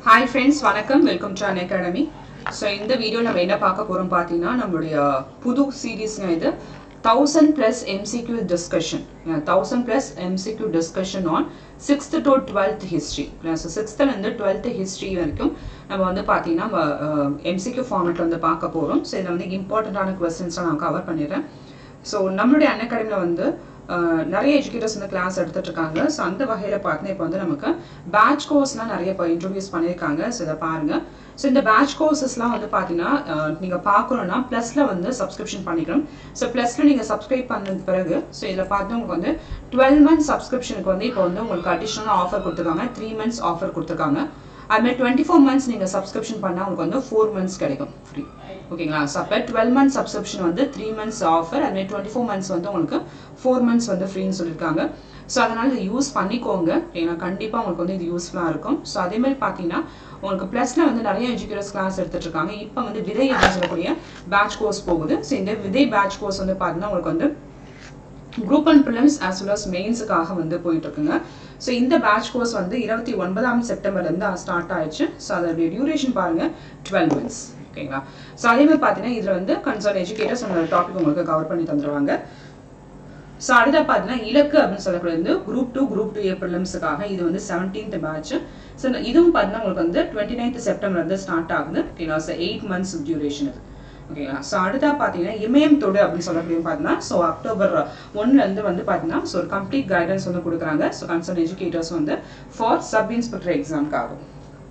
Hi friends வணக்கம் welcome to Unacademy so இந்த video நம்ம என்ன பார்க்க போகிறோம் பார்த்தீங்கன்னா நம்மளுடைய புது சீரீஸ்ங்க இது thousand plus MCQ discussion thousand plus MCQ discussion on sixth to twelfth history so சிக்ஸ்த்துலேருந்து டுவெல்த் ஹிஸ்ட்ரி வரைக்கும் நம்ம வந்து பார்த்தீங்கன்னா எம்சிக்யூ ஃபார்மேட் வந்து பார்க்க போகிறோம் ஸோ இதில் வந்து இம்பார்ட்டண்ட்டான கொஸ்டின்ஸ்லாம் நான் கவர் பண்ணிடுறேன் ஸோ நம்மளுடைய அன் அகாடமியில் வந்து அஹ், நிறைய எஜுகேட்டர்ஸ் வந்து கிளாஸ் எடுத்துட்டு இருக்காங்க ஸோ அந்த வகையில் பார்த்தீங்கன்னா இப்போ வந்து நமக்கு பேட்ச் கோர்ஸ்லாம் நிறைய இப்போ இன்ட்ரடியூஸ் பண்ணியிருக்காங்க ஸோ இதை பாருங்க ஸோ இந்த பேட்ச் கோர்சஸ்லாம் வந்து பார்த்தீங்கன்னா அஹ், நீங்க பார்க்கணும்னா ப்ளஸ்ல வந்து சப்ஸ்கிரிப்ஷன் பண்ணிக்கணும் ஸோ ப்ளஸ்ல நீங்க சப்ஸ்கிரைப் பண்ணது பிறகு ஸோ இதில் பார்த்து உங்களுக்கு வந்து டுவெல் மந்த்ஸ் சப்ஸ்கிரிப்ஷனுக்கு வந்து இப்போ வந்து உங்களுக்கு அடிஷ்னலாக ஆஃபர் கொடுத்துருக்காங்க த்ரீ மந்த்ஸ் ஆஃபர் கொடுத்துருக்காங்க அதுமாதிரி டுவெண்ட்டி ஃபோர் மந்த்ஸ் நீங்கள் சப்ஸ்கிரிப்ஷன் பண்ணால் உங்களுக்கு வந்து ஃபோர் மந்த்ஸ் கிடைக்கும் ஃப்ரீ ஓகேங்களா ஸோ அப்போ டுவெல் மந்த்ஸ் சப்ஸ்கிரிப்ஷன் வந்து த்ரீ மந்த்ஸ் ஆஃபர் அதுமாதிரி டுவெண்ட்டி ஃபோர் மந்த்ஸ் வந்து உங்களுக்கு ஃபோர் மந்த்ஸ் வந்து ஃப்ரீன்னு சொல்லியிருக்காங்க ஸோ அதனால் இதை யூஸ் பண்ணிக்கோங்க ஏன்னா கண்டிப்பாக உங்களுக்கு வந்து இது யூஸ்ஃபுல்லாக இருக்கும் ஸோ அதே மாதிரி பார்த்தீங்கன்னா உங்களுக்கு ப்ளஸில் வந்து நிறைய எஜுகேட்டர்ஸ் கிளாஸ் எடுத்துட்டு இருக்காங்க இப்போ வந்து விதை அப்படின்னு சொல்லக்கூடிய பேட்ச் கோர்ஸ் போகுது ஸோ இந்த விதை பேட்ச் கோர்ஸ் வந்து பார்த்தீங்கன்னா உங்களுக்கு வந்து group and prelims as well as மெயின்ஸுக்காக வந்து போயிட்டு இருக்குங்க ஸோ இந்த பேட்ச் கோர்ஸ் வந்து இருபத்தி ஒன்பதாம் செப்டம்பர்லேருந்து ஸ்டார்ட் ஆயிடுச்சு ஸோ அதோடைய டியூரேஷன் பாருங்க டுவெல் மந்த்ஸ் ஓகேங்களா ஸோ அதே மாதிரி பார்த்தீங்கன்னா இதில் வந்து கன்சர்ன் எஜுகேட்டர்ஸ் அந்த டாபிக் உங்களுக்கு கவர் பண்ணி தந்துருவாங்க ஸோ அடுத்த பார்த்தீங்கன்னா இலக்கு அப்படின்னு சொல்லக்கூடியது வந்து group two group two A ப்ரிலிம்ஸுக்காக இது வந்து செவன்டீன்த் பேட்ச் ஸோ இதுவும் பார்த்தீங்கன்னா உங்களுக்கு வந்து டுவெண்ட்டி நைன்த் செப்டம்பர்லேருந்து ஸ்டார்ட் ஆகுது ஓகேங்களா ஸோ எயிட் மந்த்ஸ் டியூரேஷன் இது ஓகேங்களா ஸோ அடுத்தா பார்த்தீங்கன்னா இமயம் தொடு அப்படின்னு சொல்லக்கூடிய பார்த்தீங்கன்னா ஸோ அக்டோபர் ஒன்லேருந்து வந்து பார்த்தீங்கன்னா ஸோ ஒரு கம்ப்ளீட் கைடன்ஸ் வந்து கொடுக்குறாங்க ஸோ கன்சர்ன் எஜுகேட்டர்ஸ் வந்து ஃபார் சப் இன்ஸ்பெக்டர் எக்ஸாம்க்காகும்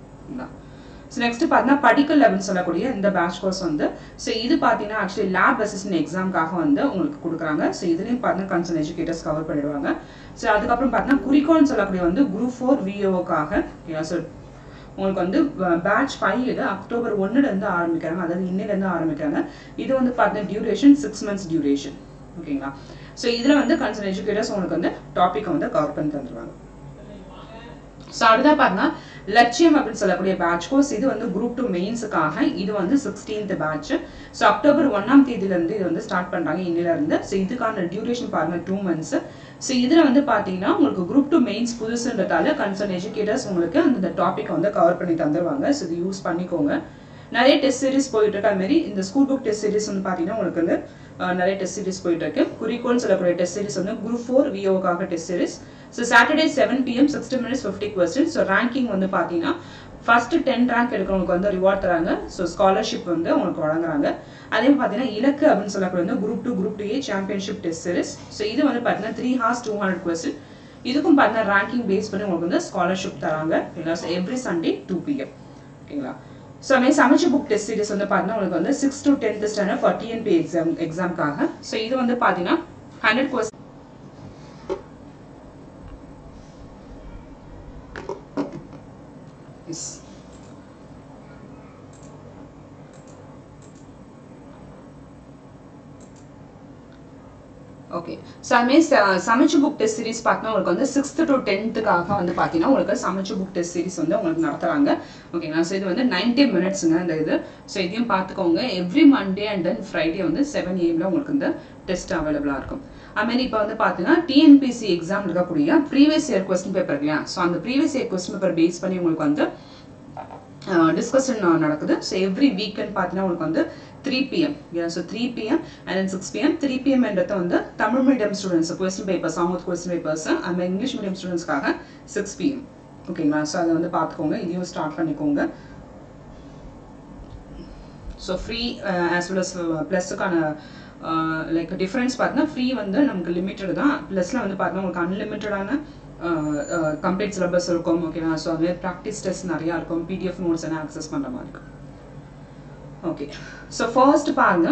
ஸோ நெக்ஸ்ட் பார்த்தீங்கன்னா படிக்கல் அப்படின்னு சொல்லக்கூடிய இந்த பேட்ச் கோர்ஸ் வந்து ஸோ இது பார்த்தீங்கன்னா ஆக்சுவலி லேப் அசிஸ்டன்ட் எக்ஸாம்க்காக வந்து உங்களுக்கு கொடுக்குறாங்க ஸோ இதுலேயும் பார்த்தீங்கன்னா கன்சர்ன் எஜுகேட்டர்ஸ் கவர் பண்ணிடுவாங்க ஸோ அதுக்கப்புறம் பார்த்தீங்கன்னா குறிக்கோள்னு சொல்லக்கூடிய வந்து குரூப் ஃபோர் விஓக்காக ஸோ உங்களுக்கு வந்து பேட்ச் ஃபைவ் இது அக்டோபர் ஒன்னுலேருந்து ஆரம்பிக்கிறாங்க அதாவது இன்னிலேருந்து ஆரம்பிக்கிறாங்க இது வந்து பார்த்தீங்கன்னா டியூரேஷன் சிக்ஸ் மந்த்ஸ் டியூரேஷன் ஓகேங்களா ஸோ இதில் வந்து கன்சர்ன் எஜுகேட்டர்ஸ் உங்களுக்கு வந்து டாப்பிக்கை வந்து கவர் பண்ணி தந்துருவாங்க ஸோ அடுத்தா பார்த்தீங்கன்னா லட்சியம் அப்படின்னு சொல்லக்கூடிய பேட்ச் கோர்ஸ் இது வந்து குரூப் டூ மெயின்ஸுக்காக இது வந்து சிக்ஸ்டீன்த் பேட்ச் ஸோ அக்டோபர் ஒன்னாம் தேதியிலேருந்து இது வந்து ஸ்டார்ட் பண்ணுறாங்க இன்னிலேருந்து ஸோ இதுக்கான டியூரேஷன் பாருங்க டூ மந்த்ஸ் ஸோ இதில் வந்து பார்த்தீங்கன்னா உங்களுக்கு குரூப் டூ மெயின்ஸ் புதுசுன்றதால கன்சர்ன் எஜுகேட்டர்ஸ் உங்களுக்கு அந்த டாப்பிக்கை வந்து கவர் பண்ணி தந்துருவாங்க ஸோ இது யூஸ் பண்ணிக்கோங்க நிறைய டெஸ்ட் சீரிஸ் போயிட்டு இருக்கு அது மாதிரி இந்த ஸ்கூல் புக் டெஸ்ட் சீரிஸ் வந்து பார்த்தீங்கன்னா உங்களுக்கு வந்து அஹ், நிறைய டெஸ்ட் சீரிஸ் போயிட்டு இருக்கு குறிக்கோள்னு சொல்லக்கூடிய டெஸ்ட் சீரிஸ் வந்து குரூப் ஃபோர் விஓக்காக test series so Saturday seven PM sixty minutes fifty question so ranking வந்து பார்த்தீங்கன்னா ஃபர்ஸ்ட் டென் ரேங்க் எடுக்கிறவங்களுக்கு வந்து ரிவார்ட் தராங்க ஸோ ஸ்காலர்ஷிப் வந்து உங்களுக்கு வழங்குறாங்க அதே மாதிரி பார்த்தீங்கன்னா இலக்கு அப்படின்னு சொல்லக்கூடிய வந்து group two group two A championship test series so இது வந்து பார்த்தீங்கன்னா three hours two hundred question இதுக்கும் பார்த்தீங்கன்னா ரேங்கிங் பேஸ் பண்ணி உங்களுக்கு வந்து ஸ்காலர்ஷிப் தராங்க ஓகேங்களா so every Sunday two PM ஓகேங்களா ஸோ அதுமாதிரி சமைச்ச புக் டெஸ்ட் சீரிஸ் வந்து பார்த்தீங்கன்னா உங்களுக்கு வந்து six to tenth standard for TNP exam எக்ஸாம்க்காக ஸோ இது வந்து பார்த்தீங்கன்னா hundred questions okay so அதுமாரி சமைச்சு புக் டெஸ்ட் சீரிஸ் பார்த்தீங்கன்னா உங்களுக்கு வந்து சிக்ஸ்த் டு டென்த்துக்காக வந்து பார்த்தீங்கன்னா உங்களுக்கு சமைச்சு புக் டெஸ்ட் சீரிஸ் வந்து உங்களுக்கு நடத்துறாங்க ஓகேங்களா ஸோ இது வந்து நைன்டி மினிட்ஸுங்க இந்த இது ஸோ இதையும் பார்த்துக்கோங்க every Monday and then Friday வந்து செவன் ஏஎம்ல உங்களுக்கு இந்த டெஸ்ட் அவைலபிளாக இருக்கும் அதுமாரி இப்போ வந்து பார்த்தீங்கன்னா டிஎன்பிசி எக்ஸாம் இருக்கக்கூடிய ப்ரீவியஸ் இயர் கொஸ்டின் பேப்பர் இல்லையா ஸோ அந்த previous year question paper base பண்ணி உங்களுக்கு வந்து டிஸ்கஷன் நடக்குது ஸோ எவ்ரி வீக்கெண்ட் பார்த்தீங்கன்னா உங்களுக்கு வந்து three PM so three PM and then six PM three பிஎம்ன்றது வந்து Tamil medium students question papers அவங்க கொஸ்டின் பேப்பர்ஸ் அந்த இங்கிலீஷ் மீடியம் ஸ்டூடெண்ட்ஸ்க்காக சிக்ஸ் பிஎம் ஓகேங்களா ஸோ அதை வந்து பார்த்துக்கோங்க இதையும் ஸ்டார்ட் பண்ணிக்கோங்க so free as well as ப்ளஸுக்கான லைக் டிஃப்ரென்ஸ் பார்த்தீங்கன்னா ஃப்ரீ வந்து நமக்கு லிமிட்டட் தான் ப்ளஸில் வந்து பார்த்தீங்கன்னா உங்களுக்கு அன்லிமிட்டடான கம்ப்ளீட் சிலபஸ் இருக்கும் ஓகேவா ஸோ அதுமாதிரி ப்ராக்டிஸ் டெஸ்ட் நிறையா இருக்கும் பிடிஎஃப் நோட்ஸ் எல்லாம் ஆக்சஸ் பண்ணுற மாதிரி இருக்கும் ஓகே ஸோ ஃபர்ஸ்ட் பாருங்க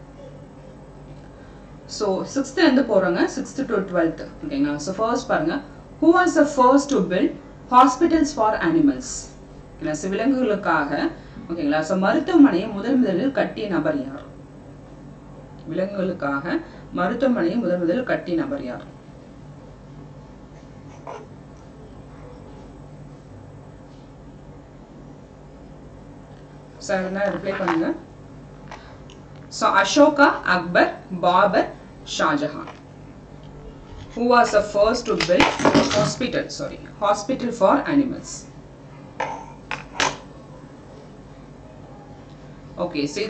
ஸோ சிக்ஸ்த்துலேருந்து போகிறோங்க சிக்ஸ்த்து டு டுவெல்த் ஓகேங்களா ஸோ ஃபர்ஸ்ட் பாருங்க who was the first to build hospitals for animals ஓகேங்களா ஸோ விலங்குகளுக்காக ஓகேங்களா ஸோ மருத்துவமனையை முதல் முதலில் கட்டிய நபர் யார் விலங்குகளுக்காக மருத்துவமனையை முதல் முதலில் கட்டிய நபர் யார் சார் என்ன ரிப்ளை பண்ணுங்க so Ashoka Akbar Babur Shah Jahan who was the first to build hospital sorry hospital for animals okay சரி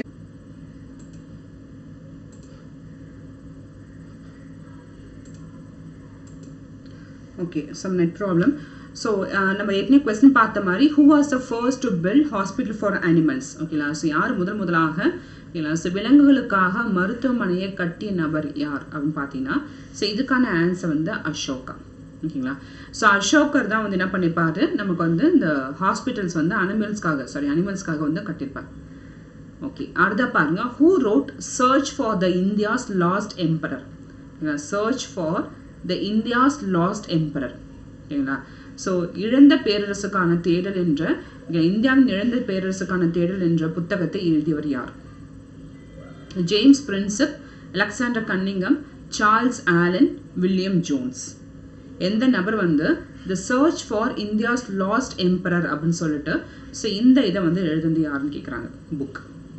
okay some net problem so நம்ம ஏற்கனவே கொஸ்டின் பார்த்த மாதிரி who was the first to build hospital for animals ஓகேங்களா ஸோ யார் முதல் முதலாக ஓகேங்களா ஸோ விலங்குகளுக்காக மருத்துவமனையை கட்டிய நபர் யார் அப்படின்னு பார்த்தீங்கன்னா ஸோ இதுக்கான ஆன்சர் வந்து அசோகா ஓகேங்களா ஸோ அசோகர் தான் வந்து என்ன பண்ணியிருப்பாரு நமக்கு வந்து இந்த ஹாஸ்பிட்டல்ஸ் வந்து அனிமல்ஸ்க்காக சாரி அனிமல்ஸ்க்காக வந்து கட்டியிருப்பார் ஓகே அடுத்த பாருங்க who wrote search for the India's lost emperor search for the India's lost emperor ஓகேங்களா ஸோ இழந்த பேரரசுக்கான தேடல் என்ற இந்தியாவின் இழந்த பேரரசுக்கான தேடல் என்ற புத்தகத்தை எழுதியவர் யார் James Prinsep Alexander Cunningham Charles Allen William Jones எந்த நபர் வந்து the search for India's lost emperor அப்படின்னு சொல்லிட்டு ஸோ இந்த இதை வந்து எழுதுனது யாருன்னு கேட்குறாங்க book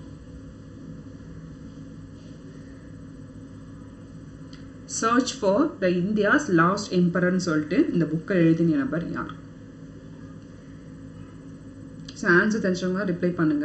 search for the India's last எம்பரர்னு சொல்லிட்டு இந்த புக்கை எழுதின நபர் யார் ஸோ ஆன்சர் தெரிஞ்சவங்க ரிப்ளை பண்ணுங்க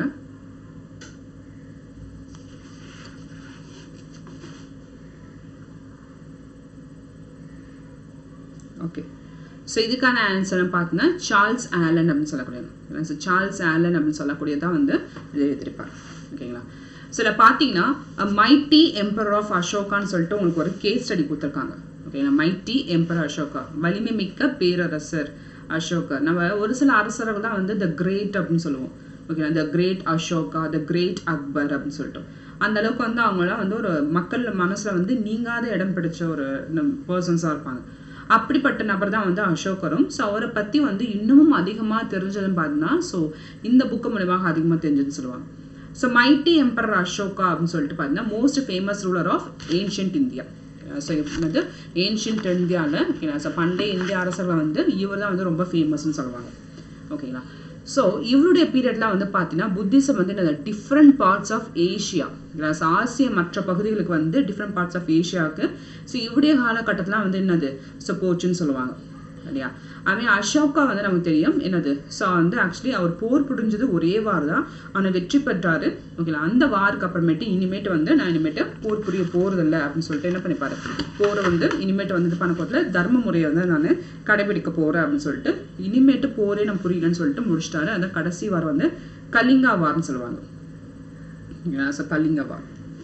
ஓகே ஸோ இதுக்கான ஆன்சர் பார்த்தீங்கன்னா சார்ல்ஸ் ஆலன் அப்படின்னு சொல்லக்கூடியது ஸோ சார்ல்ஸ் ஆலன் அப்படின்னு சொல்லக்கூடியதான் வந்து இது எழுதியிருப்பார் ஓகேங்களா ஸோ இதில் பார்த்தீங்கன்னா மைட்டி எம்பரர் ஆஃப் அசோகான்னு சொல்லிட்டு உங்களுக்கு ஒரு கேஸ் ஸ்டடி கொடுத்துருக்காங்க ஓகேங்களா மைட்டி எம்பரர் அசோகா வலிமை மிக்க பேரரசர் அசோகர் நம்ம ஒரு சில அரசர்கள் தான் வந்து த கிரேட் அப்படின்னு சொல்லுவோம் ஓகேங்களா the great Ashoka the great Akbar அப்படின்னு சொல்லிட்டு அந்த அளவுக்கு வந்து அவங்களாம் வந்து ஒரு மக்கள் மனசுல வந்து நீங்காத இடம் பிடிச்ச ஒரு பர்சன்ஸாக இருப்பாங்க அப்படிப்பட்ட நபர் தான் வந்து அசோகரும் ஸோ அவரை பற்றி வந்து இன்னமும் அதிகமாக தெரிஞ்சதுன்னு பார்த்தீங்கன்னா ஸோ இந்த புக்கு மூலமாக அதிகமாக தெரிஞ்சதுன்னு சொல்லுவாங்க ஸோ மைட்டி எம்பரர் அசோகா அப்படின்னு சொல்லிட்டு பார்த்தீங்கன்னா most famous ruler of ancient India so வந்து ஏன்ஷியன்ட் இந்தியாவில் ஓகேங்களா ஸோ பண்டைய இந்திய அரசர்கள் வந்து இவர் தான் வந்து ரொம்ப ஃபேமஸ்ன்னு சொல்லுவாங்க ஓகேங்களா ஸோ இவருடைய பீரியட்லாம் வந்து பார்த்தீங்கன்னா புத்திசம் வந்து என்னது different parts of Asia so ஆசிய மற்ற பகுதிகளுக்கு வந்து டிஃப்ரெண்ட் பார்ட்ஸ் ஆஃப் ஏஷியாவுக்கு ஸோ இவருடைய காலகட்டத்தில் வந்து என்னது ஸோ போச்சுன்னு சொல்லுவாங்க இல்லையா அதுமாதிரி அசோகா வந்து நமக்கு தெரியும் என்னது ஸோ வந்து ஆக்சுவலி அவர் போர் புரிஞ்சது ஒரே வார் தான் ஆனால் வெற்றி பெற்றாரு ஓகேங்களா அந்த வாருக்கு அப்புறமேட்டு இனிமேட்டு வந்து நான் இனிமேட்டு போர் புரிய போகிறதில்ல அப்படின்னு சொல்லிட்டு என்ன பண்ணிப்பாரு போரை வந்து இனிமேட்டு வந்து இது பண்ண போகிறதுல தர்ம முறையை வந்து நான் கடைபிடிக்க போகிறேன் அப்படின்னு சொல்லிட்டு இனிமேட்டு போரே நான் புரியலன்னு சொல்லிட்டு முடிச்சிட்டாரு அந்த கடைசி வார் வந்து கலிங்கா வார்னு சொல்லுவாங்க so Kalinga war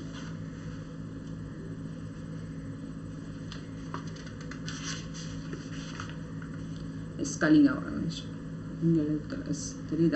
yes Kalinga war இங்கே எழுத்துல எஸ் தெரியுதா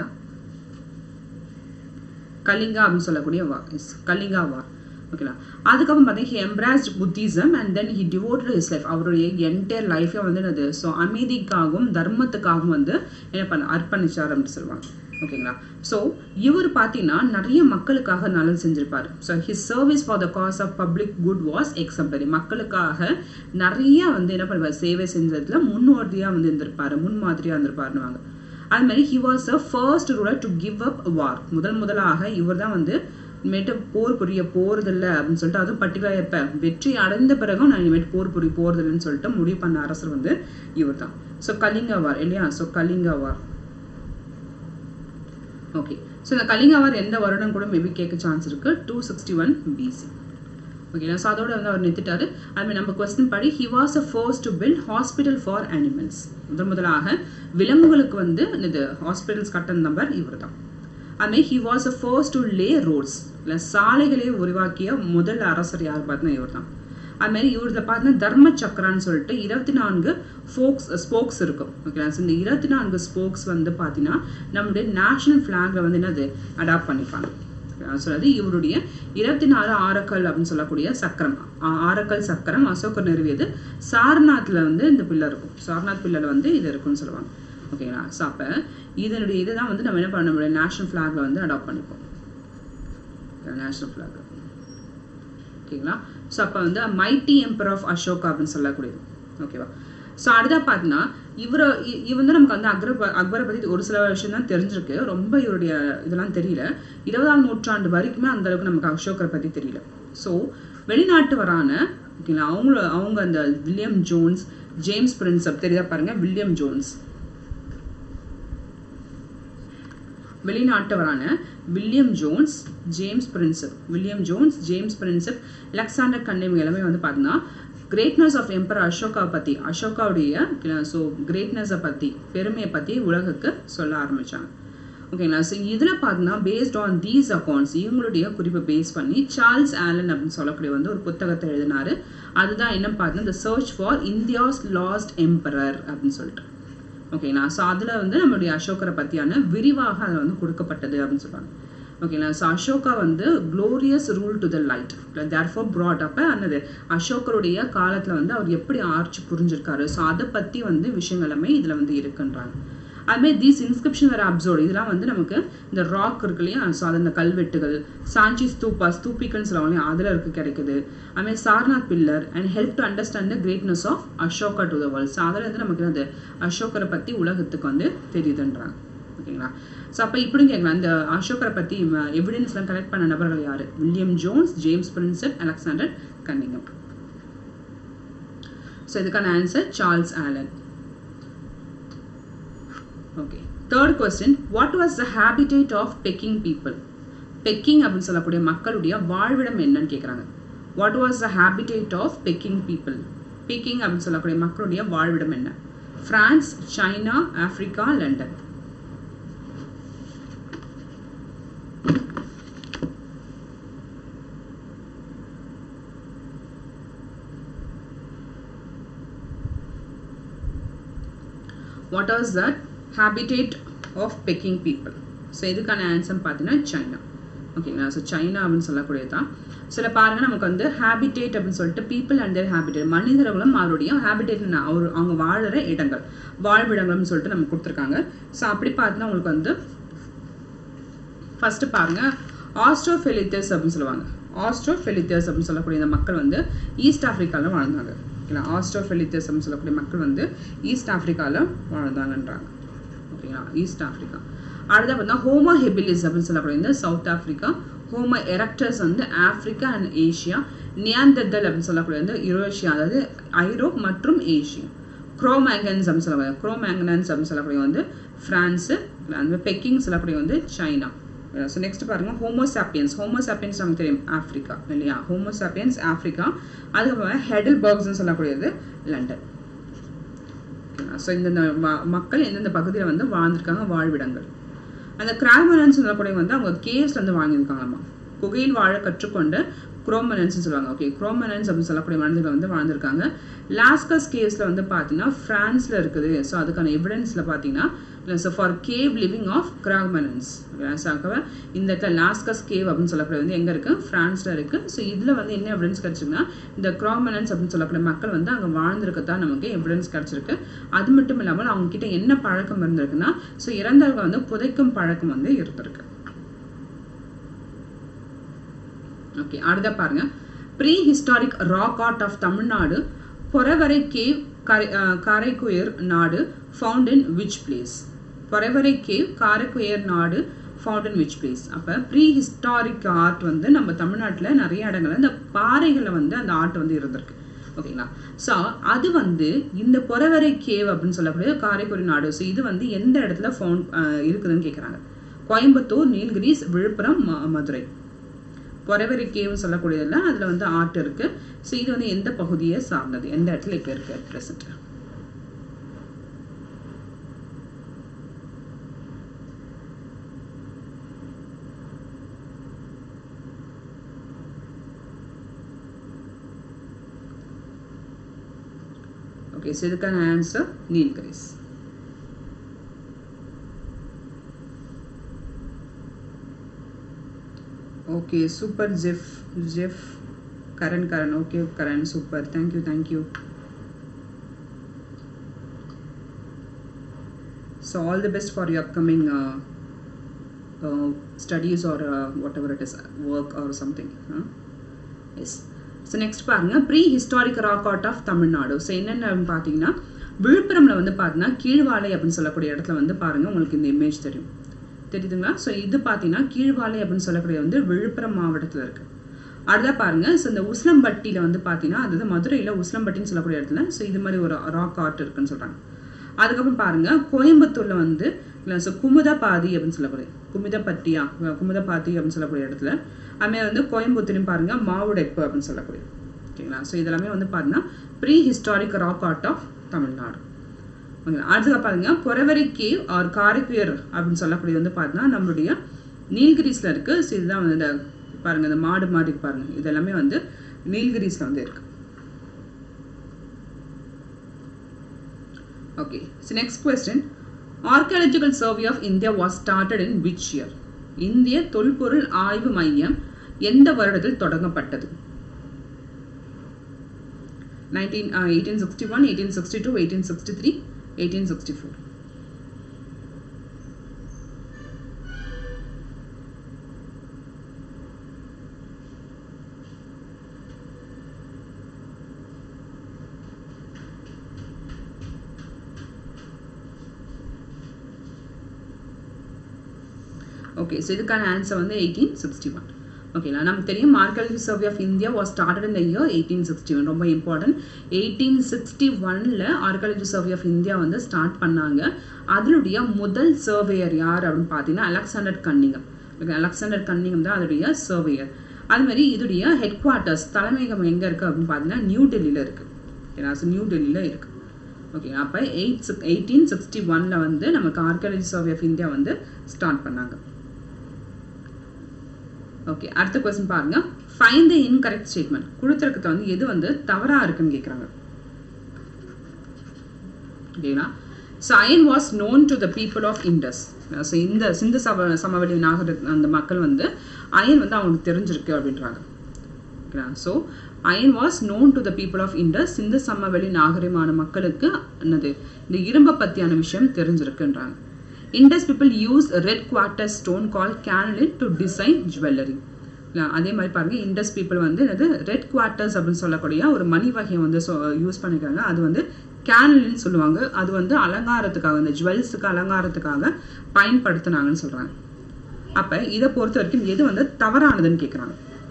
கலிங்கா அப்படின்னு சொல்லக்கூடிய வார் எஸ் கலிங்கா வார் ஓகேங்களா அதுக்கப்புறம் பார்த்தீங்கன்னா he embraced Buddhism and then he devoted his life அவருடைய என்டையர் லைஃபே வந்து என்னது ஸோ அமைதிக்காகவும் தர்மத்துக்காகவும் வந்து என்ன பண்ண அர்ப்பணிச்சார் அப்படின்னு சொல்லுவாங்க ஓகேங்களா ஸோ இவர் பார்த்தீங்கன்னா நிறைய மக்களுக்காக நலன் செஞ்சிருப்பாரு so his service for the cause of public good was exemplary மக்களுக்காக நிறைய வந்து என்ன பண்ணுவார் சேவை செஞ்சதுல முன்னோடியாக வந்து இருந்திருப்பாரு முன்மாதிரியாக இருந்திருப்பாருன்னுவாங்க அது மாதிரி he was a first ruler to give up war முதல் முதலாக இவர் தான் வந்து இனிமேட்டு போர் புரிய போறதில்ல அப்படின்னு சொல்லிட்டு அதுவும் பர்டிகுலர் எப்போ வெற்றி அடைந்த பிறகும் நான் இனிமேட்டு போர் புரிய போறதில்லைன்னு சொல்லிட்டு முடிவு பண்ண அரசர் வந்து இவர் தான் ஸோ கலிங்க வார் இல்லையா so Kalinga war okay so இந்த கலிங்க வார் எந்த வருடம் கூட மேபி கேட்க சான்ஸ் இருக்கு டூ சிக்ஸ்டி ஒன் பிசி ஓகேங்களா ஸோ அதோட வந்து அவர் நிறுத்திட்டாரு அதுமாதிரி நம்ம கொஸ்டின் படி he was a first to build hospital for animals முதல் முதலாக விலங்குகளுக்கு வந்து இது ஹாஸ்பிட்டல்ஸ் கட்டண நம்பர் இவர் தான் அதுமாதிரி he was a first to lay roads இல்லை சாலைகளை உருவாக்கிய முதல் அரசர் யார் பார்த்தீங்கன்னா இவர் தான் அதுமாதிரி இவரில் பார்த்தீங்கன்னா தர்ம சக்கரான்னு சொல்லிட்டு இருபத்தி நான்கு ஃபோக்ஸ் ஸ்போக்ஸ் இருக்கும் ஓகேங்களா ஸோ இந்த இருபத்தி நான்கு ஸ்போக்ஸ் வந்து பார்த்தீங்கன்னா நம்முடைய நேஷனல் ஃப்ளாகில் வந்து என்னது அடாப்ட் பண்ணிப்பாங்க சொல்றது இவருடைய இருபத்தி நாலு ஆரக்கல் அப்படின்னு சொல்லக்கூடிய சக்கரம் ஆரக்கல் சக்கரம் அசோகர் நிறுவியது சாரநாத்தில் வந்து இந்த பில்லர் இருக்கும் சாரநாத் பில்லர் வந்து இது இருக்கும்னு சொல்லுவாங்க ஓகேங்களா ஸோ அப்போ இதனுடைய இதை தான் வந்து நம்ம என்ன பண்ண நம்மளுடைய நேஷனல் ஃப்ளாகில் வந்து அடாப்ட் பண்ணிப்போம் நேஷனல் ஃப்ளாக் ஓகேங்களா ஸோ அப்போ வந்து மைட்டி எம்பர் ஆஃப் அசோகா அப்படின்னு சொல்லக்கூடியது ஓகேவா ஸோ அடுத்தா பார்த்தீங்கன்னா இவரை இவ வந்து நமக்கு வந்து அக்ர அக்பரை பற்றி ஒரு சில விஷயம் தான் தெரிஞ்சிருக்கு ரொம்ப இவருடைய இதெல்லாம் தெரியல இருபதாம் நூற்றாண்டு வரைக்குமே அந்த அளவுக்கு நமக்கு அசோகரை பற்றி தெரியல ஸோ வெளிநாட்டு வரான ஓகேங்களா அவங்கள அவங்க அந்த வில்லியம் ஜோன்ஸ் ஜேம்ஸ் பிரின்சப் தெரியுதா பாருங்க வில்லியம் ஜோன்ஸ் வெளிநாட்டவரான William Jones James Prinsep William Jones James Prinsep Alexander Cunningham எல்லாமே வந்து பார்த்தீங்கன்னா கிரேட்னஸ் ஆஃப் எம்பர் அசோகாவை பற்றி அசோகாவுடைய ஸோ கிரேட்னஸை பற்றி பெருமையை பற்றி உலகுக்கு சொல்ல ஆரம்பித்தாங்க ஓகேங்களா ஸோ இதில் பார்த்தீங்கன்னா பேஸ்ட் ஆன் தீஸ் அக்கௌண்ட்ஸ் இவங்களுடைய குறிப்பை பேஸ் பண்ணி சார்ல்ஸ் ஆலன் அப்படின்னு சொல்லக்கூடிய வந்து ஒரு புத்தகத்தை எழுதினாரு அதுதான் என்ன பார்த்தீங்கன்னா the search for India's lost emperor அப்படின்னு சொல்லிட்டு ஓகேங்களா ஸோ அதில் வந்து நம்மளுடைய அசோகரை பற்றியான விரிவாக அதில் வந்து கொடுக்கப்பட்டது அப்படின்னு சொல்கிறாங்க ஓகேங்களா ஸோ அசோகா வந்து glorious rule to the light there for brought அப்போ அன்னது அசோகருடைய காலத்தில் வந்து அவர் எப்படி ஆட்சி புரிஞ்சிருக்காரு ஸோ அதை பற்றி வந்து விஷயங்கள் எல்லாமே இதில் வந்து இருக்குன்றாங்க அதுமாதிரி தீஸ் இன்ஸ்கிரிப்ஷன் வேறு அப்சர்வ் இதெல்லாம் வந்து நமக்கு இந்த ராக் இருக்கு இல்லையா ஸோ அது இந்த கல்வெட்டுகள் சாஞ்சி ஸ்தூப்பா ஸ்தூபிக்கல்னு சொல்லுவாங்க இல்லையா அதில் இருக்கு கிடைக்குது அதுமாதிரி Sarnath pillar and help to understand the greatness of Ashoka to the world so அதில் வந்து நமக்கு அந்த அசோகரை பற்றி உலகத்துக்கு வந்து தெரியுதுன்றாங்க ஓகேங்களா ஸோ அப்போ இப்படி கேட்கலாம் இந்த அசோகரை பற்றி எவிடன்ஸ்லாம் கலெக்ட் பண்ண நபர்கள் யார் William Jones James Prinsep Alexander Cunningham so இதுக்கான answer Charles Allen okay third question what was the habitat of Peking people Peking அப்படின்னு சொல்லக்கூடிய மக்களுடைய வாழ்விடம் என்னன்னு கேட்குறாங்க what was the habitat of Peking people Peking அப்படின்னு சொல்லக்கூடிய மக்களுடைய வாழ்விடம் என்ன France China Africa London what as that habitat of Peking people so இதுக்கான ஆன்சர் பார்த்தீங்கன்னா சைனா ஓகேங்களா ஸோ சைனா அப்படின்னு சொல்லக்கூடியது தான் சில பாருங்க நமக்கு வந்து ஹேபிடேட் அப்படின்னு சொல்லிட்டு பீப்புள் அண்ட் தேர் ஹேபிடேட் மனிதர்களும் அவருடைய ஹேபிடேட் அவர் அவங்க வாழுற இடங்கள் வாழ்விடங்கள்னு சொல்லிட்டு நமக்கு கொடுத்துருக்காங்க ஸோ அப்படி பார்த்தீங்கன்னா உங்களுக்கு வந்து ஃபர்ஸ்ட் பாருங்க ஆஸ்ட்ரோஃபெலித்தஸ் அப்படின்னு சொல்லுவாங்க ஆஸ்ட்ரோஃபெலித்தஸ் அப்படின்னு சொல்லக்கூடிய இந்த மக்கள் வந்து ஈஸ்ட் ஆஃப்ரிக்காவில் வாழ்ந்தாங்க ஓகேங்களா ஆஸ்ட்ரோஃபெலித்தஸ் அப்படின்னு சொல்லக்கூடிய மக்கள் வந்து ஈஸ்ட் ஆஃப்ரிக்காவில் வாழ்ந்தாங்கன்றாங்க ஓகேங்களா ஈஸ்ட் ஆஃப்ரிக்கா அடுத்த பார்த்தா ஹோமோ ஹெபிலிஸ் அப்படின்னு சொல்லக்கூடிய இந்த சவுத் ஆஃப்ரிக்கா ஹோமோ எரக்டர்ஸ் வந்து ஆஃப்ரிக்கா அண்ட் ஏஷியா நியாந்தத்தல் அப்படின்னு சொல்லக்கூடிய வந்து யூரோஷியா அதாவது ஐரோப் மற்றும் ஏஷியா குரோமேங்கன்ஸ் அப்படின்னு சொல்லக்கூடிய குரோமேங்கனன்ஸ் அப்படின்னு சொல்லக்கூடிய வந்து ஃப்ரான்ஸு அந்த பெக்கிங் சொல்லக்கூடிய வந்து சைனா ஸோ நெக்ஸ்ட் பாருங்க ஹோமோசாப்பியன்ஸ் ஹோமோசாப்பியன்ஸ் நமக்கு தெரியும் ஆஃப்ரிக்கா இல்லையா ஹோமோசாப்பியன்ஸ் ஆஃப்ரிக்கா அதுக்கப்புறம் ஹெடல் பர்க்ஸ்னு சொல்லக்கூடியது லண்டன் ஸோ இந்த மக்கள் எந்தெந்த பகுதியில் வந்து வாழ்ந்திருக்காங்க வாழ்விடங்கள் அந்த கிராமரன்ஸ் சொல்லக்கூடிய வந்து அவங்க கேவ்ஸ்ல வந்து வாங்கியிருக்காங்கம்மா குகையில் வாழ கற்றுக்கொண்ட குரோமனன்ஸ் சொல்லுவாங்க ஓகே குரோமனன்ஸ் அப்படின்னு சொல்லக்கூடிய மனிதர்கள் வந்து வாழ்ந்திருக்காங்க லாஸ்கஸ் கேவ்ஸ்ல வந்து பார்த்தீங்கன்னா ஃப்ரான்ஸ்ல இருக்குது ஸோ அதுக்கான எவிடன்ஸ்ல பார்த்தீங்கன்னா so for cave living of Cro-Magnons இந்த இடத்துல லாஸ்கஸ் கேவ் அப்படின்னு சொல்லக்கூடிய வந்து எங்கே இருக்கு ஃப்ரான்ஸ்ல இருக்கு ஸோ இதில் வந்து என்ன எவிடன்ஸ் கிடைச்சிருக்குன்னா இந்த கிராமனன்ஸ் அப்படின்னு சொல்லக்கூடிய மக்கள் வந்து அங்கே வாழ்ந்திருக்கத்தான் நமக்கு எவிடன்ஸ் கிடைச்சிருக்கு அது மட்டும் இல்லாமல் அவங்க கிட்ட என்ன பழக்கம் இருந்திருக்குன்னா ஸோ இறந்தவர்கள் வந்து புதைக்கும் பழக்கம் வந்து இருந்திருக்கு ஓகே அடுத்த பாருங்க pre historic rock art of Tamil Nadu பொறவரை கேவ் கரை காரைக்குயர் நாடு ஃபவுண்ட் இன் விச் பிளேஸ் பொறவரை கேவ் காரைக்குயர் நாடு ஃபவுண்ட் இன் விச் பிளேஸ் அப்போ ப்ரீ ஹிஸ்டாரிக் ஆர்ட் வந்து நம்ம தமிழ்நாட்டில் நிறைய இடங்கள்ல இந்த பாறைகளில் வந்து அந்த ஆர்ட் வந்து இருந்திருக்கு ஓகேங்களா ஸோ அது வந்து இந்த பொறவரை கேவ் அப்படின்னு சொல்லக்கூடிய காரைக்குடி நாடு ஸோ இது வந்து எந்த இடத்துல ஃபவுண்ட் இருக்குதுன்னு கேட்குறாங்க கோயம்புத்தூர் நீலகிரிஸ் விழுப்புரம் மதுரை பொறவரி கேவ்னு சொல்லக்கூடியதில் அதில் வந்து ஆர்ட் இருக்குது ஸோ இது வந்து எந்த பகுதியை சார்ந்தது எந்த இடத்துல இப்போ இருக்குது அட் ப்ரெசென்ட் ஓகே ஸோ இதுக்கான answer Nilgiris okay super Jeff Jeff Karan Karan okay Karan super thank you thank you so all the best for you upcoming studies or whatever it is work or something yes so next பாருங்க pre historic rock art of Tamil Nadu so என்னென்ன பார்த்தீங்கன்னா விழுப்புரம்ல வந்து பார்த்தீங்கன்னா கீழ்வாலை அப்படின்னு சொல்லக்கூடிய இடத்துல வந்து பாருங்க உங்களுக்கு இந்த இமேஜ் தெரியும் தெரியுதுங்களா ஸோ இது பார்த்தீங்கன்னா கீழ்வாலை அப்படின்னு சொல்லக்கூடிய வந்து விழுப்புரம் மாவட்டத்தில் இருக்கு அடுத்த பாருங்க ஸோ இந்த உஸ்லம்பட்டியில் வந்து பார்த்தீங்கன்னா அதாவது மதுரையில் உஸ்லம்பட்டின்னு சொல்லக்கூடிய இடத்துல ஸோ இது மாதிரி ஒரு ராக் ஆர்ட் இருக்குன்னு சொல்கிறாங்க அதுக்கப்புறம் பாருங்க கோயம்புத்தூர்ல வந்து ஸோ குமுதபாதி அப்படின்னு சொல்லக்கூடிய குமுதப்பட்டியா குமுதபாத்தி அப்படின்னு சொல்லக்கூடிய இடத்துல அதுமாதிரி வந்து கோயம்புத்தூர்லையும் பாருங்க மாவுடைப்பு அப்படின்னு சொல்லக்கூடிய ஓகேங்களா ஸோ இதெல்லாமே வந்து பாருங்கன்னா pre historic rock art of Tamil Nadu ஓகேங்களா அடுத்தது பாருங்க பொறவரி கேவ் ஆர் காரைக்குயர் அப்படின்னு சொல்லக்கூடிய வந்து பார்த்தீங்கன்னா நம்மளுடைய நீல்கிரிஸ்ல இருக்கு ஸோ இதுதான் வந்து இந்த பாருங்க இந்த மாடு மாதிரி இருக்கு பாருங்க இது எல்லாமே வந்து நீல்கிரிஸ்ல வந்து இருக்கு okay so next question archaeological survey of India was started in which year இந்திய தொல்பொருள் ஆய்வு மையம் எந்த வருடத்தில் தொடங்கப்பட்டது nineteen eighteen sixty one eighteen sixty two eighteen sixty three eighteen sixty four okay so இதுக்கான ஆன்சர் வந்து எயிட்டீன் சிக்ஸ்டி ஒன் ஓகேங்களா நமக்கு தெரியும் archaeology survey of India was started இந்த இயர் எயிட்டீன் சிக்ஸ்டி ஒன் ரொம்ப இம்பார்ட்டன்ட் எயிட்டீன் சிக்ஸ்டி ஒனில் archaeology survey of India வந்து start பண்ணாங்க அதனுடைய முதல் சர்வேயர் யார் அப்படின்னு பார்த்தீங்கன்னா Alexander Cunningham okay Alexander Cunningham தான் அதனுடைய சர்வேயர் அது மாதிரி இதோடைய ஹெட் குவார்ட்டர்ஸ் தலைமையகம் எங்கே இருக்குது அப்படின்னு பார்த்தீங்கன்னா நியூ டெல்லியில் இருக்குது ஓகேங்களா ஸோ நியூ டெல்லியில் இருக்குது ஓகே அப்போ எயிட் சிக் எயிட்டீன் சிக்ஸ்டி ஒனில் வந்து நமக்கு ஆர்கியாலஜி சர்வே ஆஃப் இந்தியா வந்து ஸ்டார்ட் பண்ணாங்க ஓகே அடுத்த கொஸ்டின் பாருங்க ஃபைன் த இன்கரெக்ட் ஸ்டேட்மெண்ட் கொடுத்துருக்கத வந்து எது வந்து தவறா இருக்குன்னு கேட்குறாங்க ஓகேங்களா so iron was known to the people of Indus so இந்த சிந்து சம சமவெளி நாகர அந்த மக்கள் வந்து அயன் வந்து அவங்களுக்கு தெரிஞ்சிருக்கு அப்படின்றாங்க ஓகேங்களா so iron was known to the people of Indus Sindhu சமவெளி நாகரிகமான மக்களுக்கு என்னது இந்த இரும்பை பற்றியான விஷயம் தெரிஞ்சிருக்குன்றாங்க Indus people use red quartz stone called carnelian to design jewellery அதே மாதிரி பாருங்க இண்டஸ் பீப்புள் வந்து என்னது ரெட் குவார்ட்டர்ஸ் அப்படின்னு சொல்லக்கூடிய ஒரு மணி வகையை வந்து யூஸ் பண்ணிக்கிறாங்க அது வந்து கேனலின்னு சொல்லுவாங்க அது வந்து அலங்காரத்துக்காக இந்த ஜுவல்ஸுக்கு அலங்காரத்துக்காக பயன்படுத்தினாங்கன்னு சொல்றாங்க அப்ப இதை பொறுத்த வரைக்கும் எது வந்து தவறானதுன்னு கேட்குறாங்க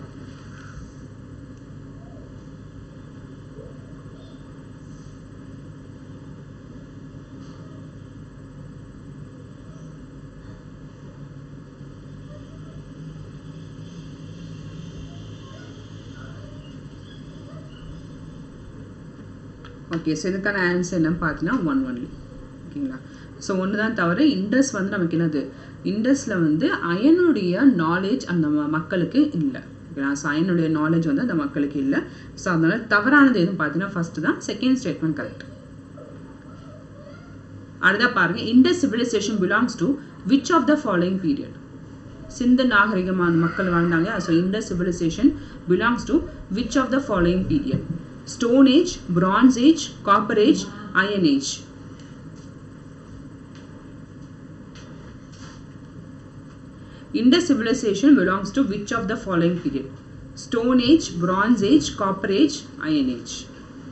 ஓகே ஸோ இதுக்கான ஆன்சர் என்னன்னு பார்த்தீங்கன்னா ஒன் ஒன்லி ஓகேங்களா ஸோ ஒன்று தான் தவிர இண்டஸ் வந்து நமக்கு என்னது இண்டஸில் வந்து அயனுடைய நாலேஜ் அந்த மக்களுக்கு இல்லை ஓகேங்களா ஸோ அயனுடைய நாலேஜ் வந்து அந்த மக்களுக்கு இல்லை ஸோ அதனால தவறானது எதுவும் பார்த்தீங்கன்னா ஃபர்ஸ்ட் தான் செகண்ட் ஸ்டேட்மெண்ட் கரெக்ட் அடுத்தா பாருங்க Indus civilisation belongs to which of the following period Sindhu நாகரிகமான மக்கள் வாழ்ந்தாங்க so Indus civilisation belongs to which of the following period stone age bronze age copper age iron age Indus civilization belongs to which of the following period? Stone Age, Bronze Age, Copper Age, Iron Age.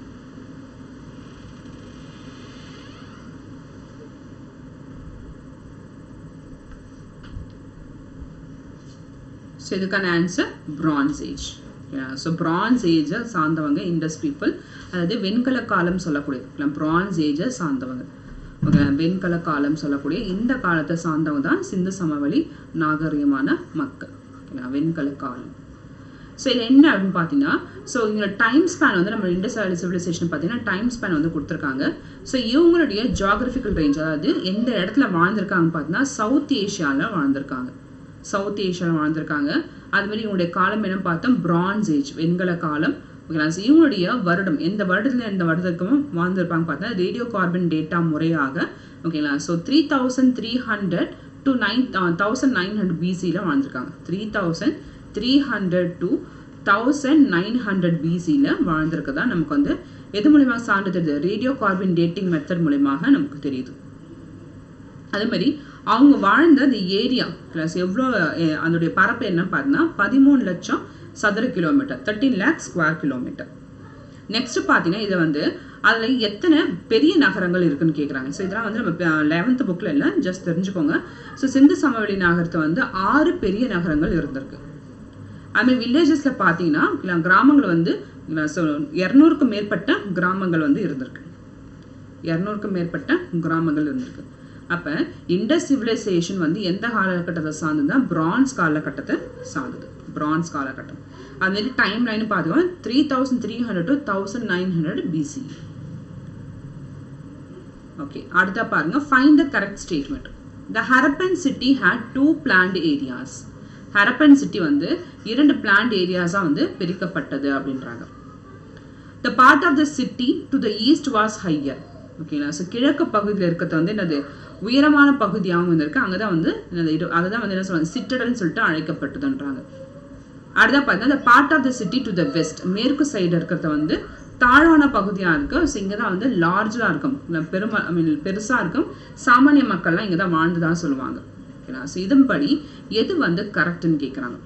So இதுக்கான answer bronze age so bronze ஏஜை சார்ந்தவங்க Indus people அதாவது வெண்கல காலம் சொல்லக்கூடிய France ஏஜை சார்ந்தவங்க okay வெண்கல காலம் சொல்லக்கூடிய இந்த காலத்தை சார்ந்தவங்க தான் சிந்து சமவெளி நாகரிகமான மக்கள் ஓகேங்களா வெண்கல காலம் ஸோ இது என்ன அப்படின்னு பார்த்தீங்கன்னா ஸோ இங்கே டைம் ஸ்பேன் வந்து நம்ம இண்டஸ் வேலி சிவிலைசேஷன் பார்த்தீங்கன்னா டைம் ஸ்பேன் வந்து கொடுத்துருக்காங்க ஸோ இவங்களுடைய ஜியாகிரபிக்கல் ரேஞ்ச் அதாவது எந்த இடத்துல வாழ்ந்திருக்காங்கன்னு பார்த்தீங்கன்னா சவுத் ஏஷியாவில் வாழ்ந்திருக்காங்க சவுத் ஏஷியாவில் வாழ்ந்திருக்காங்க அது மாதிரி இவங்களுடைய காலம் என்னன்னு பார்த்தோம் பிரான்ஸ் ஏஜ் வெண்கல காலம் ஓகேங்களா ஸோ இவங்களுடைய வருடம் எந்த வருடத்துல எந்த வருடத்துக்கும் வாழ்ந்திருப்பாங்க பார்த்தா ரேடியோ கார்பன் டேட்டா முறையாக ஓகேங்களா so three thousand three hundred to nine thousand nine hundred பிசியில் வாழ்ந்திருக்காங்க three thousand three hundred to thousand nine hundred பிசியில் வாழ்ந்திருக்கதா நமக்கு வந்து எது மூலியமாக சான்று தெரியுது ரேடியோ கார்பன் டேட்டிங் மெத்தட் மூலியமாக நமக்கு தெரியுது அதே மாதிரி அவங்க வாழ்ந்த அந்த ஏரியா ப்ளஸ் எவ்வளோ அதனுடைய பரப்பு என்ன பார்த்தீங்கன்னா பதிமூணு லட்சம் சதுர kilometre thirteen lakh square kilometre next பார்த்தீங்கன்னா இதை வந்து அதில் எத்தனை பெரிய நகரங்கள் இருக்குன்னு கேட்குறாங்க ஸோ இதெல்லாம் வந்து நம்ம லெவன்த் புக்கில் இல்லை ஜஸ்ட் தெரிஞ்சுக்கோங்க ஸோ சிந்து சமவெளி நகரத்தை வந்து ஆறு பெரிய நகரங்கள் இருந்திருக்கு அதுமாதிரி வில்லேஜஸில் பார்த்தீங்கன்னா கிராமங்கள் வந்து இரநூறுக்கும் மேற்பட்ட கிராமங்கள் வந்து இருந்திருக்கு இரநூறுக்கும் மேற்பட்ட கிராமங்கள் இருந்திருக்கு அப்போ இண்டஸ் சிவிலைசேஷன் வந்து எந்த காலகட்டத்தை சார்ந்ததுன்னா பிரான்ஸ் காலகட்டத்தை சார்ந்தது பிரான்ஸ் காலகட்டம் அது மாதிரி டைம் லைன் பார்த்தோம் three thousand three hundred to thousand nine hundred BC okay அடுத்த பாருங்க find the correct statement the Harappan city had two planned areas Harappan city வந்து இரண்டு பிளான்ட் ஏரியாஸாக வந்து பிரிக்கப்பட்டது அப்படின்றாங்க the part of the city to the east was higher ஓகேங்களா so கிழக்கு பகுதியில் இருக்கிறது வந்து என்னது உயரமான பகுதியாகவும் இருந்திருக்கு அங்கே தான் வந்து என்னது இது அதை தான் வந்து என்ன சொல்லுவாங்க சிட்டடல்னு சொல்லிட்டு அழைக்கப்பட்டதுன்றாங்க அடுத்தா பார்த்தீங்கன்னா the part of the city to the west மேற்கு சைடு இருக்கிறத வந்து தாழ்வான பகுதியாக இருக்கு ஸோ இங்கே தான் வந்து லார்ஜாக இருக்கும் பெரும ஐ மீன் பெருசாக இருக்கும் சாமானிய மக்கள்லாம் இங்கே தான் வாழ்ந்துதான் சொல்லுவாங்க ஓகேங்களா ஸோ இதன்படி எது வந்து கரெக்டுன்னு கேட்குறாங்க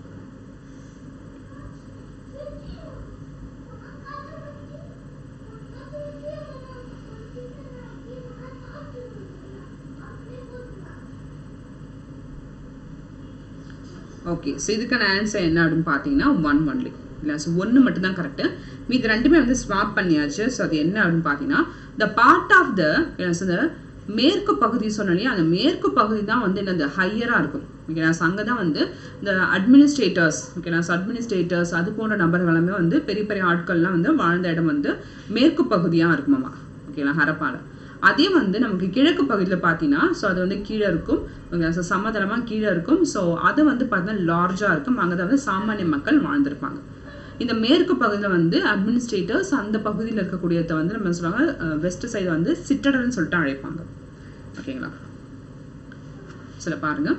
ஓகே ஸோ இதுக்கான ஆன்சர் என்ன அப்படின்னு பார்த்தீங்கன்னா ஒன் ஒன்லி இல்லை ஸோ ஒன்று மட்டும் தான் கரெக்டு மீது ரெண்டுமே வந்து ஸ்வாப் பண்ணியாச்சு ஸோ அது என்ன அப்படின்னு பார்த்தீங்கன்னா த பார்ட் ஆஃப் த இந்த மேற்கு பகுதி சொன்னாலே அந்த மேற்கு பகுதி தான் வந்து என்னது ஹையராக இருக்கும் ஓகேனா ஸோ அங்கே தான் வந்து இந்த அட்மினிஸ்ட்ரேட்டர்ஸ் ஓகேனா ஸோ அட்மினிஸ்ட்ரேட்டர்ஸ் அது போன்ற நபர்கள் எல்லாமே வந்து பெரிய பெரிய ஆட்கள்லாம் வந்து வாழ்ந்த இடம் வந்து மேற்கு பகுதியாக இருக்குமாமா ஓகேங்களா ஹரப்பால அதே வந்து நமக்கு கிழக்கு பகுதியில் பார்த்தீங்கன்னா ஸோ அது வந்து கீழே இருக்கும் ஸோ சமதளமாக கீழே இருக்கும் ஸோ அது வந்து பார்த்தீங்கன்னா லார்ஜாக இருக்கும் அங்கே தான் வந்து சாமானிய மக்கள் வாழ்ந்திருப்பாங்க இந்த மேற்கு பகுதியில் வந்து அட்மினிஸ்ட்ரேட்டர்ஸ் அந்த பகுதியில் இருக்கக்கூடியதை வந்து நம்ம சொல்லுவாங்க வெஸ்ட் சைடு வந்து சிட்டடல்னு சொல்லிட்டு அழைப்பாங்க ஓகேங்களா சில பாருங்க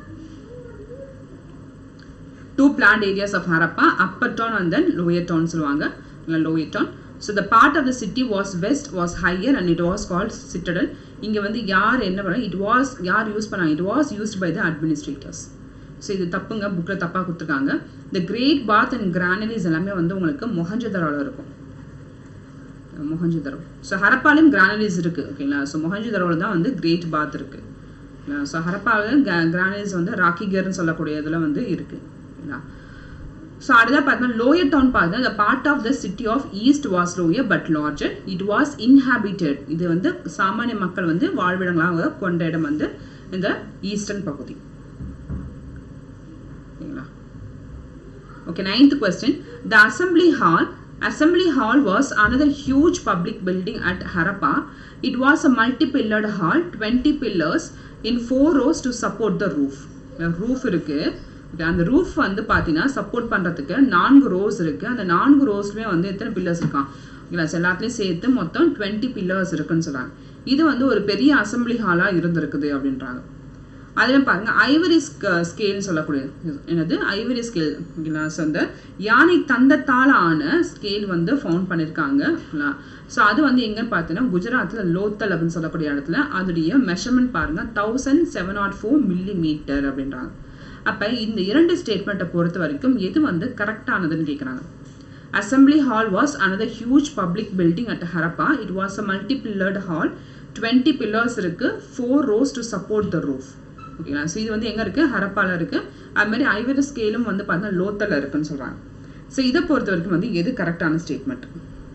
two planned areas of Harappa upper town and then lower town சொல்லுவாங்க இல்லை lower town so the part of the city was west was higher and it was called citadel இங்கே வந்து யார் என்ன பண்ண இட் வாஸ் யார் யூஸ் பண்ணாங்க it was used by the administrators so இது தப்புங்க புக்கில் தப்பாக கொடுத்துருக்காங்க இந்த கிரேட் பாத் அண்ட் கிரானரிஸ் எல்லாமே வந்து உங்களுக்கு மொஹஞ்சதரோவில் இருக்கும் மொஹஞ்சதரோ ஸோ ஹரப்பாலையும் கிரானரிஸ் இருக்குது ஓகேங்களா ஸோ மொஹஞ்சதரோவில் தான் வந்து கிரேட் பாத் இருக்குது ஸோ ஹரப்பாவில் கிரானரிஸ் வந்து ராக்கிகர்னு சொல்லக்கூடிய இதில் வந்து இருக்குது ஓகேங்களா ஸோ அடுத்தா பார்த்தோம்னா லோயர் டவுன் பார்த்தா the part of the city of east was lower but larger it was inhabited இது வந்து சாமானிய மக்கள் வந்து வாழ்விடங்களாக கொண்ட இடம் வந்து இந்த ஈஸ்டர்ன் பகுதி ஓகேங்களா okay ninth question the assembly hall assembly hall was another huge public building at Harappa. It was a multi-pillared hall, 20 pillars in four rows to support the roof. Roof இருக்கு ஓகே அந்த roof வந்து பார்த்தீங்கன்னா support பண்ணுறதுக்கு நான்கு rose இருக்குது அந்த நான்கு ரோஸ்லேயுமே வந்து எத்தனை பில்லர்ஸ் இருக்கான் ஓகேங்களா எல்லாத்துலேயும் சேர்த்து மொத்தம் டுவெண்ட்டி பில்லர்ஸ் இருக்குன்னு சொல்கிறாங்க இது வந்து ஒரு பெரிய அசம்பிளி ஹாலாக இருந்திருக்குது அப்படின்றாங்க அதே பாருங்க ஐவரி ஸ்கேல்னு சொல்லக்கூடியது என்னது ஐவரி ஸ்கேல் ஓகேங்களா ஸோ அந்த யானை தந்தத்தால் ஆன ஸ்கேல் வந்து ஃபவுண்ட் பண்ணியிருக்காங்க ஸோ அது வந்து எங்கன்னு பார்த்தீங்கன்னா குஜராத்தில் லோத்தல் அப்படின்னு சொல்லக்கூடிய இடத்துல அதோடைய மெஷர்மெண்ட் பாருங்க thousand seven nought four millimetre அப்படின்றாங்க அப்போ இந்த இரண்டு ஸ்டேட்மெண்ட்டை பொறுத்த வரைக்கும் எது வந்து கரெக்டானதுன்னு கேட்குறாங்க assembly hall was another huge public building at Harappa it was a multi pillared hall twenty pillars இருக்கு four rows to support the roof ஓகேங்களா ஸோ இது வந்து எங்கே இருக்குது ஹரப்பால இருக்குது அது மாதிரி ஐவரி ஸ்கேலும் வந்து பார்த்தா லோத்தல் இருக்குன்னு சொல்கிறாங்க ஸோ இதை பொறுத்த வரைக்கும் வந்து எது கரெக்டான ஸ்டேட்மெண்ட்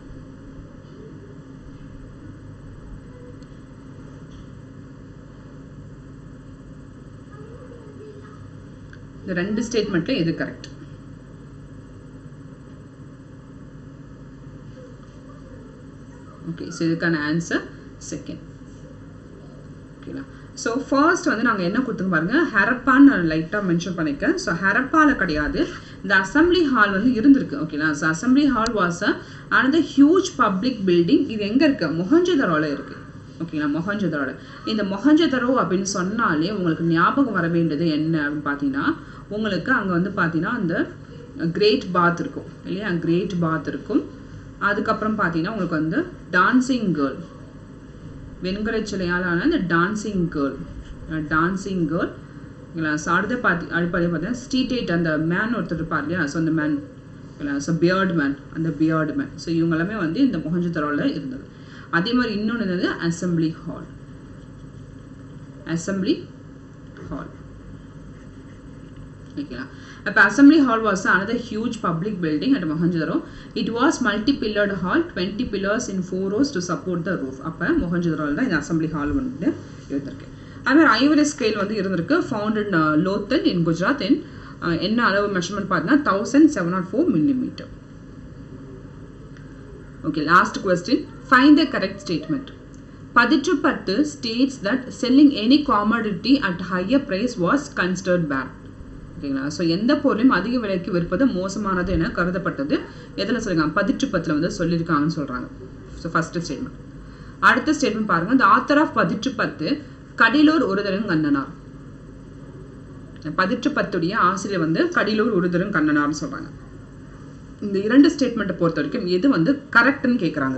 இந்த ரெண்டு ஸ்டேட்மெண்ட்ல எது கரெக்ட் ஓகே ஸோ இதுக்கான ஆன்சர் செகண்ட் ஓகேங்களா ஸோ ஃபர்ஸ்ட் வந்து நாங்கள் என்ன கொடுத்துங்க பாருங்க ஹரப்பான்னு நான் லைட்டாக மென்ஷன் பண்ணியிருக்கேன் ஸோ ஹரப்பாவில் கிடையாது இந்த அசம்பிளி ஹால் வந்து இருந்திருக்கு ஓகேங்களா so assembly hall was another huge public building இது எங்கே இருக்கு மொஹஞ்சதரோவில் இருக்கு ஓகேங்களா மொஹஞ்சதரோட இந்த மொஹஞ்சதரோ அப்படின்னு சொன்னாலே உங்களுக்கு ஞாபகம் வர வேண்டியது என்ன அப்படின்னு பார்த்தீங்கன்னா உங்களுக்கு அங்கே வந்து பார்த்தீங்கன்னா அந்த கிரேட் பாத் இருக்கும் இல்லையா கிரேட் பாத் இருக்கும் அதுக்கப்புறம் பார்த்தீங்கன்னா உங்களுக்கு வந்து டான்சிங் கேர்ள் வெண்கல சிலையாலான இந்த டான்சிங் கேர்ள் டான்சிங் கேர்ள் ஓகேங்களா ஸோ அடுத்த பார்த்தி அடுப்பதே பார்த்தீங்கன்னா ஸ்ட்ரீட் அந்த மேன் ஒருத்தர் இருப்பார் இல்லையா ஸோ அந்த மேன் ஓகேங்களா ஸோ பியர்டு மேன் அந்த பியர்டு மேன் ஸோ இவங்க எல்லாமே வந்து இந்த மொஹஞ்சத்தரோவில் இருந்தது அதே மாதிரி இன்னொன்று என்னது அசம்பிளி ஹால் அசம்பிளி ஹால் ஓகேங்களா அப்போ assembly hall was another huge public building at Mohenjo-daro. It was multi-pillared hall, 20 pillars in four rows to support the roof. அப்போ மொஹஞ்சதாரோவில் தான் இந்த அசம்பிளி ஹால் வந்து இருந்திருக்கு அதுமாதிரி ஐவரி ஸ்கேல் வந்து இருந்திருக்கு ஃபவுண்ட் இன் லோத்தன் இன் குஜராத் இன் என்ன அளவு மெஷர்மெண்ட் பார்த்தீங்கன்னா thousand seven nought four millimetre okay last question find the correct statement Pathitrupattu states that selling any commodity at higher price was considered bad ஓகேங்களா so எந்த பொருளையும் அதிக விலைக்கு விற்பது மோசமானது என கருதப்பட்டது எதில் சொல்லிருக்காங்க பதிற்று பத்தில் வந்து சொல்லியிருக்காங்கன்னு சொல்கிறாங்க ஸோ ஃபர்ஸ்ட் ஸ்டேட்மெண்ட் அடுத்த ஸ்டேட்மெண்ட் பாருங்க இந்த ஆத்தர் ஆஃப் பதிற்று பத்து கடிலூர் உருதரன் கண்ணனார் பதிற்று பத்துடைய ஆசிரியர் வந்து கடிலூர் உருதரன் கண்ணனார்னு சொல்றாங்க இந்த இரண்டு ஸ்டேட்மெண்ட்டை பொறுத்த வரைக்கும் எது வந்து கரெக்ட்னு கேட்குறாங்க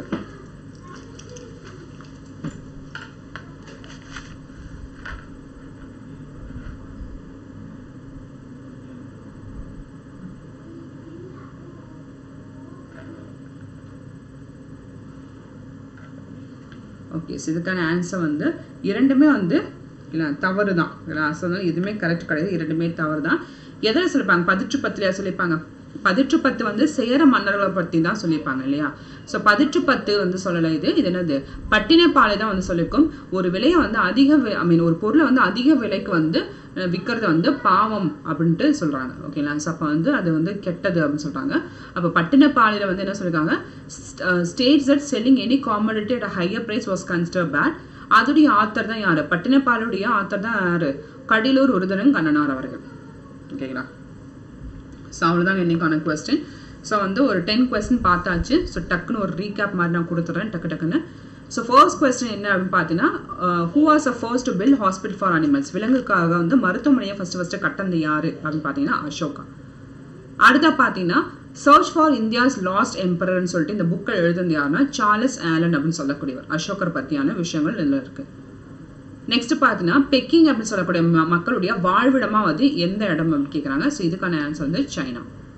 ஓகே ஸோ இதுக்கான ஆன்சர் வந்து இரண்டுமே வந்து இல்லை தவறு தான் இல்லை சொன்னாலும் எதுவுமே கரெக்ட் கிடையாது இரண்டுமே தவறு தான் எதில் சொல்லிப்பாங்க பதிற்று பத்துலையா சொல்லியிருப்பாங்க பதிற்று பத்து வந்து சேர மன்னர்களை பற்றி தான் சொல்லியிருப்பாங்க இல்லையா ஸோ பதிற்று பத்து வந்து சொல்லலை இது இது என்னது பட்டினப்பாலை தான் வந்து சொல்லியிருக்கோம் ஒரு விலையை வந்து அதிக ஐ மீன் ஒரு பொருளை வந்து அதிக விலைக்கு வந்து விற்கிறது வந்து பாவம் அப்படின்ட்டு சொல்கிறாங்க ஓகேங்களா ஸோ அப்போ வந்து அது வந்து கெட்டது அப்படின்னு சொல்கிறாங்க அப்போ பட்டினப்பாலையில் வந்து என்ன சொல்லியிருக்காங்க states that selling any commodity at higher price was consider bad அதுடைய ஆத்தர் தான் யார் பட்டினப்பாலுடைய ஆத்தர் தான் யார் கடலூர் உருதனன் கண்ணனார் அவர்கள் ஓகேங்களா ஸோ அவ்வளோதாங்க இன்னைக்கான கொஸ்டின் ஸோ வந்து ஒரு டென் கொஸ்டின் பார்த்தாச்சு ஸோ டக்குன்னு ஒரு ரீகேப் மாதிரி நான் கொடுத்துட்றேன் டக்கு டக்குன்னு ஸோ ஃபர்ஸ்ட் கொஸ்டின் என்ன அப்படின்னு பார்த்தீங்கன்னா who was a first build hospital for animals விலங்குக்காக வந்து மருத்துவமனையை ஃபஸ்ட்டு ஃபஸ்ட்டு கட்டந்து யார் அப்படின்னு பார்த்தீங்கன்னா அசோகா அடுத்த பார்த்தீங்கன்னா சர்ச் ஃபார் இந்தியாஸ் லாஸ்ட் எம்பரர்னு சொல்லிட்டு இந்த புக்கை எழுதுனது யாருன்னா சார்லஸ் ஆலன் அப்படின்னு சொல்லக்கூடியவர் அசோகர் பற்றியான விஷயங்கள் இதில் இருக்குது நெக்ஸ்ட் பார்த்தீங்கன்னா பெக்கிங் அப்படின்னு சொல்லக்கூடிய மக்களுடைய வாழ்விடமா வந்து எந்த இடம் அப்படின்னு கேட்குறாங்க ஸோ இதுக்கான ஆன்சர் வந்து சைனா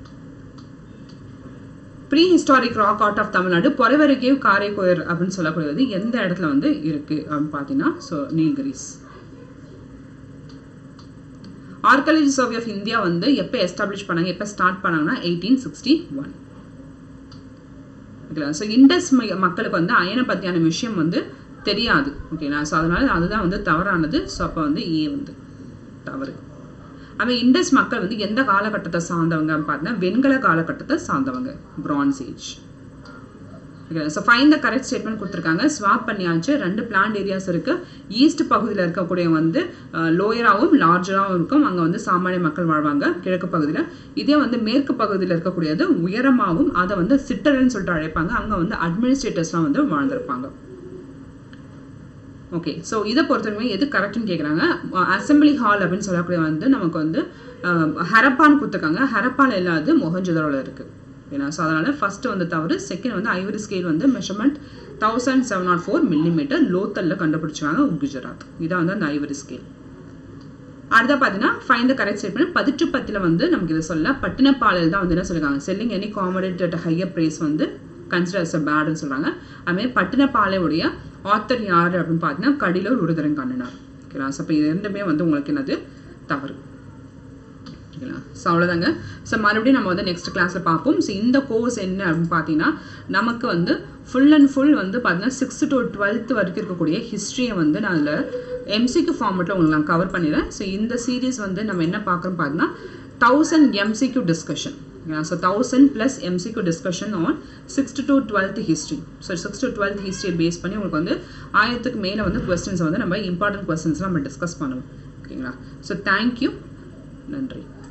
pre historic rock art of Tamil Nadu பொறவருகேவ் காரைக்கோயர் அப்படின்னு சொல்லக்கூடியது எந்த இடத்துல வந்து இருக்கு அப்படின்னு பார்த்தீங்கன்னா so Nilgiris archaeology survey of India வந்து எப்போ எஸ்டாப்ளிஷ் பண்ணாங்க எப்போ ஸ்டார்ட் பண்ணாங்கன்னா எயிட்டீன் சிக்ஸ்டி ஒன் ஓகேங்களா ஸோ இண்டஸ் மக்களுக்கு வந்து அயனை பற்றியான விஷயம் வந்து தெரியாது ஓகேங்களா ஸோ அதனால அதுதான் வந்து தவறானது ஸோ அப்போ வந்து ஏ வந்து தவறு அவன் இண்டஸ் மக்கள் வந்து எந்த காலகட்டத்தை சார்ந்தவங்க பார்த்தீங்கன்னா வெண்கல காலகட்டத்தை சார்ந்தவங்க bronze age okay so find the correct statement கொடுத்துருக்காங்க ஸ்வாப் பண்ணியாச்சு ரெண்டு பிளான்ட் ஏரியாஸ் இருக்கு ஈஸ்ட் பகுதியில் இருக்கக்கூடிய வந்து லோயராகவும் லார்ஜராகவும் இருக்கும் அங்கே வந்து சாமானிய மக்கள் வாழ்வாங்க கிழக்கு பகுதியில் இதே வந்து மேற்கு பகுதியில் இருக்கக்கூடியது உயரமாகவும் அதை வந்து சிட்டர்ன்னு சொல்லிட்டு அழைப்பாங்க அங்கே வந்து அட்மினிஸ்ட்ரேட்டர்ஸ்லாம் வந்து வாழ்ந்திருப்பாங்க ஓகே ஸோ இதை பொறுத்தவரைக்கும் எது கரெக்ட்னு கேட்குறாங்க அசம்பிளி ஹால் அப்படின்னு சொல்லக்கூடிய வந்து நமக்கு வந்து ஹரப்பான்னு கொடுத்துருக்காங்க ஹரப்பால் இல்லாது மொஹஞ்சதரோவில் இருக்குது ஓகேங்களா ஸோ அதனால் ஃபஸ்ட்டு வந்து தவறு செகண்ட் வந்து ஐவரி ஸ்கேல் வந்து measurement thousand seven nought four millimetre லோத்தலில் கண்டுபிடிச்சாங்க குஜராத் இதான் வந்து அந்த ஐவரி ஸ்கேல் அடுத்த பார்த்தீங்கன்னா ஃபைன் த கரெக்ட் ஸ்டேட்மெண்ட் பதிற்று பத்தில் வந்து நமக்கு இதை சொல்ல பட்டினப்பாலையில் தான் வந்து என்ன சொல்லியிருக்காங்க selling any commodity at higher price வந்து கன்சிடர்ஸ் அ பேடுன்னு சொல்கிறாங்க அதுமாதிரி பட்டினப்பாலையுடைய ஆத்தர் யார் அப்படின்னு பார்த்தீங்கன்னா கடிலூர் உருதரன் கண்ணனார் ஓகேங்களா ஸோ இப்போ இது ரெண்டுமே வந்து உங்களுக்கு என்னது தவறு ஓகேங்களா ஸோ அவ்வளோதாங்க ஸோ மறுபடியும் நம்ம வந்து நெக்ஸ்ட் கிளாஸில் பார்ப்போம் ஸோ இந்த கோர்ஸ் என்ன அப்படின்னு பார்த்தீங்கன்னா நமக்கு வந்து ஃபுல் அண்ட் ஃபுல் வந்து பார்த்தீங்கன்னா சிக்ஸ்த் டு டுவெல்த் வரைக்கும் இருக்கக்கூடிய ஹிஸ்ட்ரியை வந்து நான் அதில் எம்சிக்கு ஃபார்மெட்டில் உங்களுக்கு நான் கவர் பண்ணிடுறேன் ஸோ இந்த சீரீஸ் வந்து நம்ம என்ன பார்க்குறோம் பார்த்தீங்கன்னா thousand MCQ discussion so thousand plus MCQ discussion on sixth to twelfth history so sixth to twelfth ஹிஸ்ட்ரியை பேஸ் பண்ணி உங்களுக்கு வந்து ஆயிரத்துக்கு மேலே வந்து கொஸ்டின்ஸை வந்து நம்ம இம்பார்ட்டன்ட் கொஸ்டின்ஸ் நம்ம டிஸ்கஸ் பண்ணுவோம் ஓகேங்களா ஸோ தேங்க்யூ நன்றி